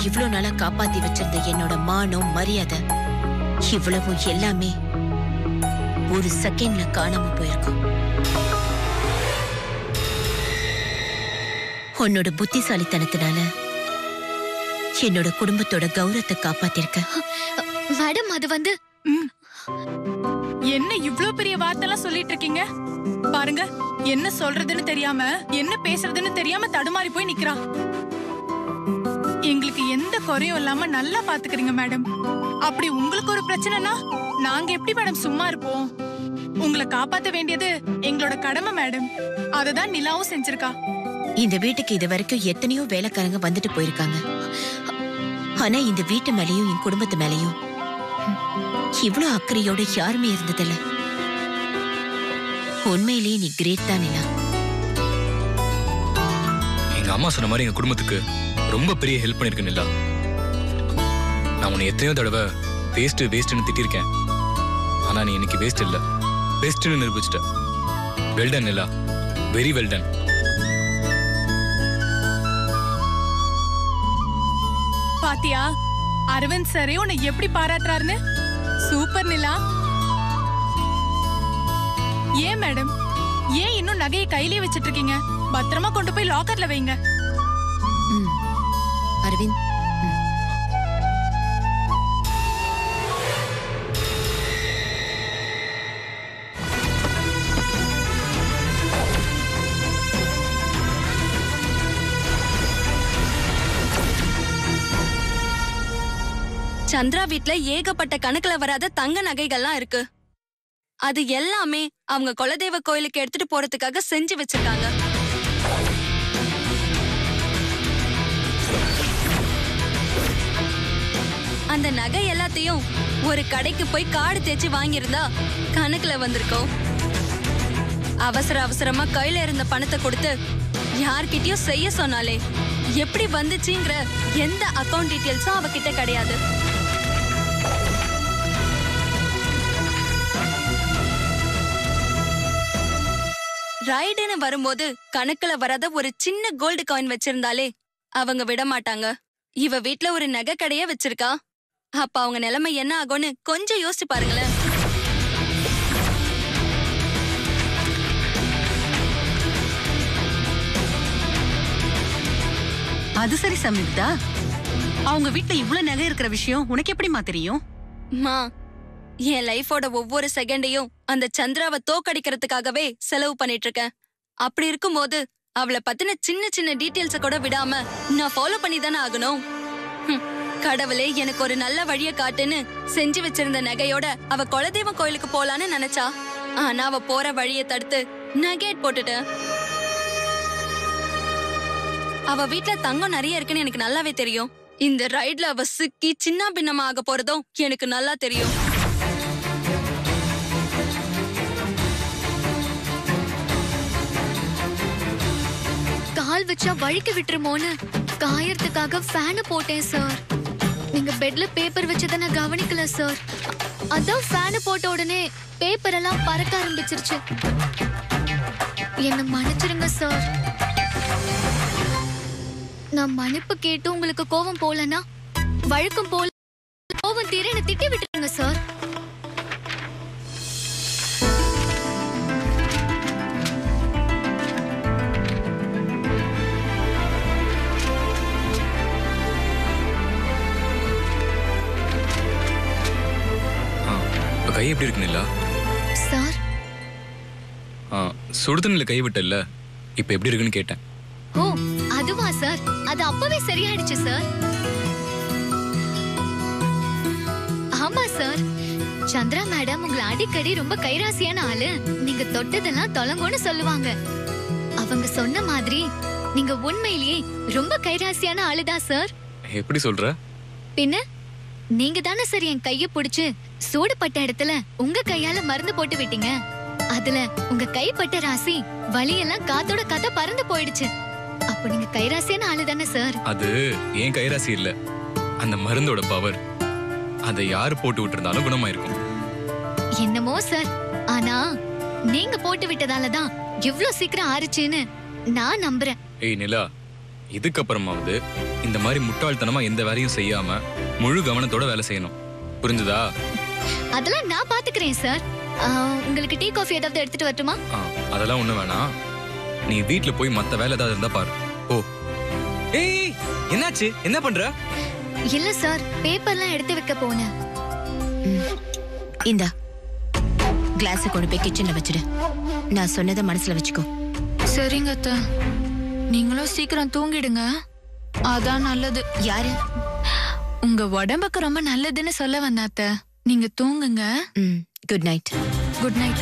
இவ்ளோ நாளா காப்பாத்தி வச்சிருந்த என்னோட மானம் மரியாதை இவ்வளவும் எல்லாமே ஒரு செகண்ட்ல காணாம போயிருக்கும் உன்னோட புத்திசாலித்தனத்தினால என்னோட குடும்பத்தோட கௌரவத்தை காப்பாத்திருக்க மேடம் அது வந்து ம். என்ன இவ்ளோ பெரிய வார்த்தைலாம் சொல்லிட்டு இருக்கீங்க பாருங்க என்ன சொல்றதுன்னு தெரியாம என்ன பேசுறதுன்னு தெரியாம தடுமாறி போய் நிக்கிறா எங்களுக்கு எந்த குறையும் இல்லாம நல்லா பாத்துக்கிறீங்க மேடம் அப்படி உங்களுக்கு ஒரு பிரச்சனைனா நாங்க எப்படி மேடம் சும்மா இருப்போம் உங்களை காப்பாத்த வேண்டியது எங்களோட கடமை மேடம் அததான் நிலாவும் செஞ்சிருக்கா இந்த வீட்டுக்கு இது வரைக்கும் எத்தனையோ வேலைக்காரங்க வந்துட்டு போயிருக்காங்க ஆனா இந்த வீட்டு மேலயும் என் குடும்பத்து மேலயும் இவ்ளோ அக்கறையோட யாருமே இருந்ததில்ல உண்மையிலேயே நீ கிரேட் தான் நிலா எங்க அம்மா சொன்ன மாதிரி எங்க குடும்பத்துக்கு ரொம்ப பெரிய ஹெல்ப் பண்ணிருக்க நிலா நான் உன்னை எத்தனையோ தடவை வேஸ்ட் வேஸ்ட்னு திட்டிருக்கேன் ஆனா நீ இன்னைக்கு வேஸ்ட் இல்ல பெஸ்ட்னு நிரூபிச்சிட்ட வெல்டன் நிலா வெரி வெல்டன் பாத்தியா அரவிந்த் சாரே உன்னை எப்படி பாராட்டுறாருன்னு சூப்பர் நிலா ஏன் மேடம் ஏன் இன்னும் நகையை கையிலே வச்சிட்டு இருக்கீங்க பத்திரமா கொண்டு போய் லாக்கர்ல வைங்க ம். அரவிந்த் ம். சந்திரா வீட்ல ஏகப்பட்ட கணக்குல வராத தங்க நகைகள்லாம் இருக்கு அது எல்லாமே அவங்க குலதெய்வ கோயிலுக்கு எடுத்துட்டு போறதுக்காக செஞ்சு வச்சிருக்காங்க அந்த நகை எல்லாத்தையும் ஒரு கடைக்கு போய் காடு தேய்ச்சி வாங்கியிருந்தா கணக்குல வந்திருக்கோம் அவசர அவசரமா கையில இருந்த பணத்தை கொடுத்து யார்கிட்டயும் செய்ய சொன்னாலே எப்படி வந்துச்சுங்கிற எந்த அக்கவுண்ட் டீட்டெயில்ஸும் அவகிட்ட கிடையாது ரைடுன்னு வரும்போது கணக்குல வராத ஒரு சின்ன கோல்டு காயின் வச்சிருந்தாலே அவங்க விட மாட்டாங்க இவ வீட்ல ஒரு நகை கடைய வச்சிருக்கா அப்ப அவங்க நிலைமை என்ன ஆகும்னு கொஞ்சம் யோசிச்சு பாருங்களேன் அது சரி சம்யுக்தா அவங்க வீட்ல இவ்ளோ நகை இருக்கிற விஷயம் உனக்கு எப்படிமா தெரியும் மா என் லைஃபோட ஒவ்வொரு செகண்டையும் அந்த சந்திராவை தோக்கடிக்கிறதுக்காகவே செலவு பண்ணிட்டு இருக்கேன் அப்படி இருக்கும்போது அவளை பத்தின சின்ன சின்ன டீட்டெயில்ஸ கூட விடாம நான் ஃபாலோ பண்ணி தானே ஆகணும் ஹம், கடவுளே எனக்கு ஒரு நல்ல வழிய காட்டுன்னு செஞ்சு வச்சிருந்த நகையோட அவ குலதெய்வ கோயிலுக்கு போலான்னு நினைச்சா ஆனா அவ போற வழிய தடுத்து நகேட் போட்டுட்டேன் அவ வீட்ல தங்கம் நிறைய இருக்குன்னு எனக்கு நல்லாவே தெரியும் இந்த ரைட்ல அவ சிக்கி சின்ன பின்னமா ஆக போறதும் எனக்கு நல்லா தெரியும் கால் வச்சா வழுக்கி விட்டுருமோன்னு காயறதுக்காக ஃபேனை போட்டேன் சார் நீங்க பெட்ல பேப்பர் வச்சதை நான் கவனிக்கல சார் அ- அதான் ஃபேனை போட்ட உடனே பேப்பர் எல்லாம் பறக்க ஆரம்பிச்சிருச்சு என்ன மன்னிச்சிருங்க சார் நான் மன்னிப்பு கேட்டு உங்களுக்கு கோவம் போலனா வழக்கம் போல கோவம் தீர என்ன திட்டி விட்டுருங்க சார் ஆ, இப்ப கை எப்படி இருக்கு நிலா சார் ஆ, சுடுதண்ணில கை விட்டல்ல இப்ப எப்படி இருக்குன்னு கேட்டேன் ஓ அதுவா சார் அது அப்பவே சரியாயிடுச்சு சார் ஆமா சார் சந்திரா மேடம் உங்களை அடிக்கடி ரொம்ப கைராசியான ஆளு நீங்க தொட்டதெல்லாம் தொலங்கோன்னு சொல்லுவாங்க அவங்க சொன்ன மாதிரி நீங்க உண்மையிலேயே ரொம்ப கைராசியான ஆளுதான் சார் எப்படி சொல்ற பின்ன நீங்க தானே சார் என் கைய பிடிச்சு சூடுபட்ட இடத்துல உங்க கையால மருந்து போட்டு விட்டீங்க அதுல உங்க கைப்பட்ட ராசி வலியெல்லாம் காத்தோட காத்தா பறந்து போயிடுச்சு அப்போ நீங்க கைராசியான ஆளு தானே சார் அது ஏன் கைராசி இல்ல அந்த மருந்தோட பவர் அதை யார் போட்டு விட்டுருந்தாலும் குணமாயிருக்கும் என்னமோ சார் ஆனா நீங்க போட்டு விட்டதால தான் இவ்ளோ சீக்கிரம் ஆறுச்சுன்னு நான் நம்புறேன் ஏய் நிலா இதுக்கப்புறமாவது இந்த மாதிரி முட்டாள்தனமா எந்த வேலையும் செய்யாம முழு கவனத்தோட வேலை செய்யணும் புரிஞ்சுதா அதெல்லாம் நான் பாத்துக்கிறேன் சார் ஆ, உங்களுக்கு டீ காஃபி ஏதாவது எடுத்துட்டு வரட்டுமா ஆ, அதெல்லாம் ஒண்ணு வேணாம் நீ வீட்ல போய் மத்த வேலை ஏதாவது இருந்தா பாரு ஓ ஏய் என்னாச்சு என்ன பண்ற இல்ல சார் பேப்பர்லாம் எடுத்து வைக்க போனேன் இந்தா கிளாஸை கொண்டு போய் கிச்சன்ல வச்சிடு நான் சொன்னதை மனசுல வச்சுக்கோ சரிங்க அத்தை நீங்களும் சீக்கிரம் தூங்கிடுங்க அதான் நல்லது யாரு உங்க உடம்புக்கு ரொம்ப நல்லதுன்னு சொல்ல வந்தேன் அத்தை நீங்க தூங்குங்க ம் குட் நைட் குட் நைட்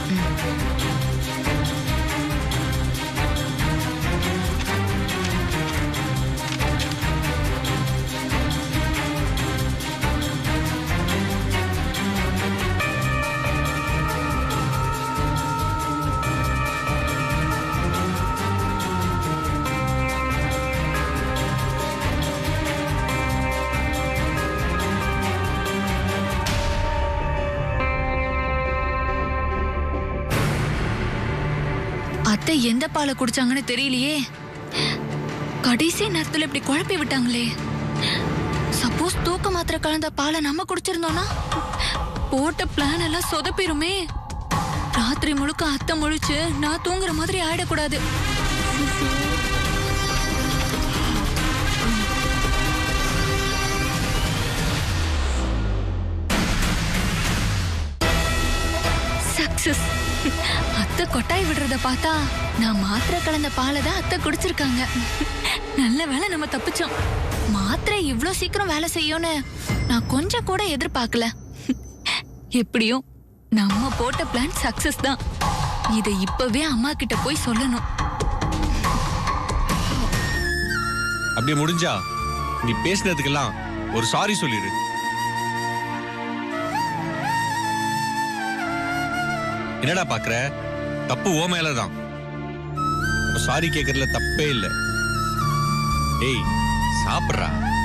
அத்தை எந்த பாலை குடிச்சாங்கன்னு தெரியலையே கடைசி நேரத்துல இப்படி குழப்பி விட்டாங்களே சப்போஸ் தூக்க மாத்திரை கலந்த பாலை நம்ம குடிச்சிருந்தோம்னா போட்ட பிளான் எல்லாம் சொதப்பிருமே ராத்திரி முழுக்க அத்தை முழிச்சு நான் தூங்குற மாதிரி ஆயிடக்கூடாது சக்சஸ் அத்தை கொட்டாய் விடுறத பார்த்தா நான் மாத்திரை கலந்த பாலை தான் அத்தை குடிச்சிருக்காங்க நல்ல வேளை நம்ம தப்பிச்சோம் மாத்திரை இவ்ளோ சீக்கிரம் வேலை செய்யும்னு நான் கொஞ்சம் கூட எதிர்பார்க்கல எப்படியும் நம்ம போட்ட பிளான் சக்சஸ் தான் இதை இப்பவே அம்மா கிட்ட போய் சொல்லணும் அப்படியே முடிஞ்சா நீ பேசினதுக்கெல்லாம் ஒரு சாரி சொல்லிடு என்னடா பாக்குற தப்பு ஓ மேலதான் சாரி கேக்குறதுல தப்பே இல்ல ஏய் சாப்பிட்றா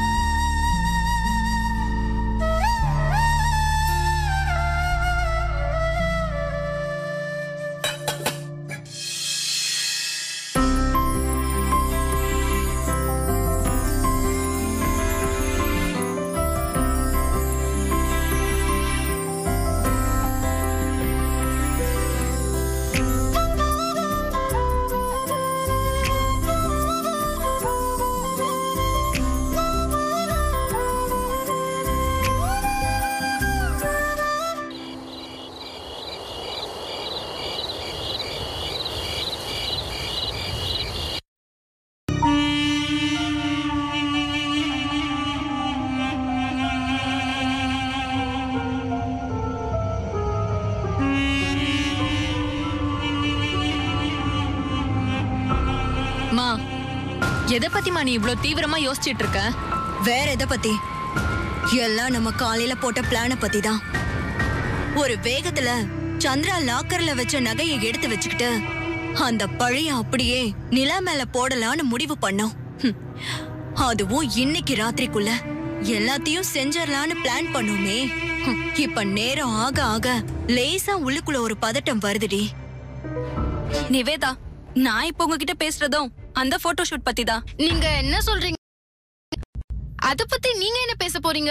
மா எதை பத்திமா நீ இவ்ளோ தீவிரமா யோசிச்சிட்டு இருக்க வேற எதை பத்தி எல்லாம் நம்ம காலையில போட்ட பிளான பத்தி தான் ஒரு வேகத்துல சந்திரா லாக்கர்ல வச்ச நகையை எடுத்து வச்சுக்கிட்டு அந்த பழைய அப்படியே நிலா மேல போடலான்னு முடிவு பண்ணோம் ஹம். அதுவும் இன்னைக்கு ராத்திரிக்குள்ள எல்லாத்தையும் செஞ்சிடலான்னு பிளான் பண்ணோமே ஹம். இப்ப நேரம் ஆக ஆக லேசா உள்ளுக்குள்ள ஒரு பதட்டம் வருதுடி நிவேதா நான் இப்ப உங்ககிட்ட பேசுறதும் அந்த போட்டோ ஷூட் பத்தி தான் நீங்க என்ன சொல்றீங்க அத பத்தி நீங்க என்ன பேச போறீங்க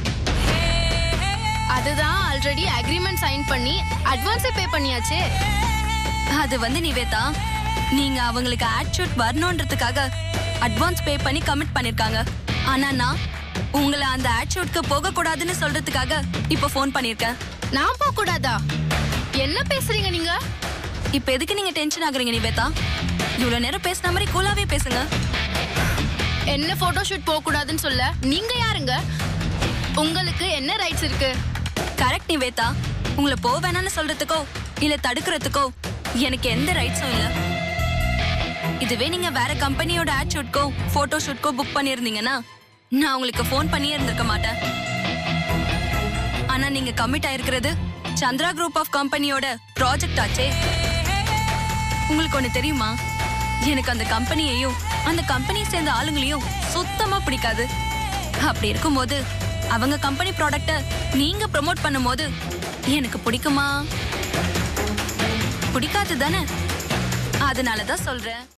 அதுதான் ஆல்ரெடி அக்ரிமெண்ட் சைன் பண்ணி அட்வான்ஸே பே பண்ணியாச்சே அது வந்து நிவேதா நீங்க அவங்களுக்கு ஆட் ஷூட் வரணுன்றதுக்காக அட்வான்ஸ் பே பண்ணி கமிட் பண்ணிருக்காங்க ஆனா நான் உங்களை அந்த ஆட் ஷூட்க்கு போக கூடாதுன்னு சொல்றதுக்காக இப்ப ஃபோன் பண்ணிருக்கேன் நான் போக கூடாதா என்ன பேசுறீங்க நீங்க இப்ப எதுக்கு நீங்க டென்ஷன் ஆகுறீங்க நிவேதா இவ்வளவு நேரம் பேசின மாதிரி கூலாவே பேசுங்க என்ன போட்டோ ஷூட் போக கூடாதுன்னு சொல்ல நீங்க யாருங்க உங்களுக்கு என்ன ரைட்ஸ் இருக்கு கரெக்ட் நிவேதா உங்களை போக வேணாம்னு சொல்றதுக்கோ இல்ல தடுக்கிறதுக்கோ எனக்கு எந்த ரைட்ஸும் இல்ல இதுவே நீங்க வேற கம்பெனியோட ஆட் ஷூட்க்கோ போட்டோ ஷூட்க்கோ புக் பண்ணியிருந்தீங்கன்னா நான் உங்களுக்கு ஃபோன் பண்ணியே இருந்திருக்க மாட்டேன் ஆனா நீங்க கமிட் ஆயிருக்கிறது சந்திரா குரூப் ஆஃப் கம்பெனியோட ப்ராஜெக்ட் ஆச்சே உங்களுக்கு ஒண்ணு தெரியுமா எனக்கு அந்த கம்பெனியையும் அந்த கம்பெனியை சேர்ந்த ஆளுங்களையும் சுத்தமா பிடிக்காது அப்படி இருக்கும்போது அவங்க கம்பெனி ப்ராடக்ட்ட நீங்க ப்ரோமோட் பண்ணும்போது எனக்கு பிடிக்குமா பிடிக்காது தானே அதனால தான் சொல்றேன்